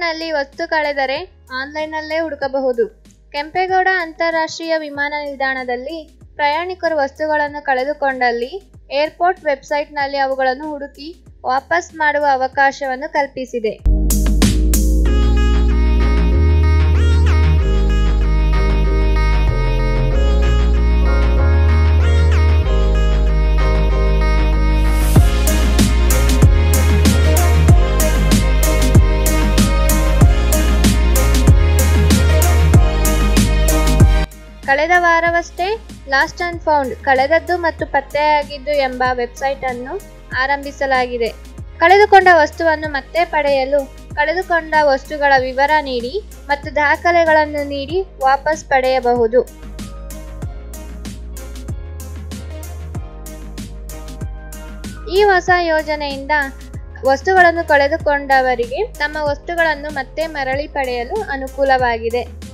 ನಲ್ಲಿ ವಸ್ತು ಕಳೆದರೆ ಆನ್ಲೈನ್ನಲ್ಲೇ ಹುಡುಕಬಹುದು ಕೆಂಪೇಗೌಡ ಅಂತಾರಾಷ್ಟ್ರೀಯ ವಿಮಾನ ನಿಲ್ದಾಣದಲ್ಲಿ ಪ್ರಯಾಣಿಕರು ವಸ್ತುಗಳನ್ನು ಕಳೆದುಕೊಂಡಲ್ಲಿ ಏರ್ಪೋರ್ಟ್ ವೆಬ್ಸೈಟ್ನಲ್ಲಿ ಅವುಗಳನ್ನು ಹುಡುಕಿ ವಾಪಸ್ ಮಾಡುವ ಅವಕಾಶವನ್ನು ಕಲ್ಪಿಸಿದೆ ಕಳೆದ ವಾರವಷ್ಟೇ ಲಾಸ್ಟ್ ಅಂಡ್ ಫೌಂಡ್ ಕಳೆದದ್ದು ಮತ್ತು ಪತ್ತೆಯಾಗಿದ್ದು ಎಂಬ ವೆಬ್ಸೈಟ್ ಅನ್ನು ಆರಂಭಿಸಲಾಗಿದೆ ಕಳೆದುಕೊಂಡ ವಸ್ತುವನ್ನು ಮತ್ತೆ ಪಡೆಯಲು ಕಳೆದುಕೊಂಡ ವಸ್ತುಗಳ ವಿವರ ನೀಡಿ ಮತ್ತು ದಾಖಲೆಗಳನ್ನು ನೀಡಿ ವಾಪಸ್ ಪಡೆಯಬಹುದು ಈ ಹೊಸ ಯೋಜನೆಯಿಂದ ವಸ್ತುಗಳನ್ನು ಕಳೆದುಕೊಂಡವರಿಗೆ ತಮ್ಮ ವಸ್ತುಗಳನ್ನು ಮತ್ತೆ ಮರಳಿ ಪಡೆಯಲು ಅನುಕೂಲವಾಗಿದೆ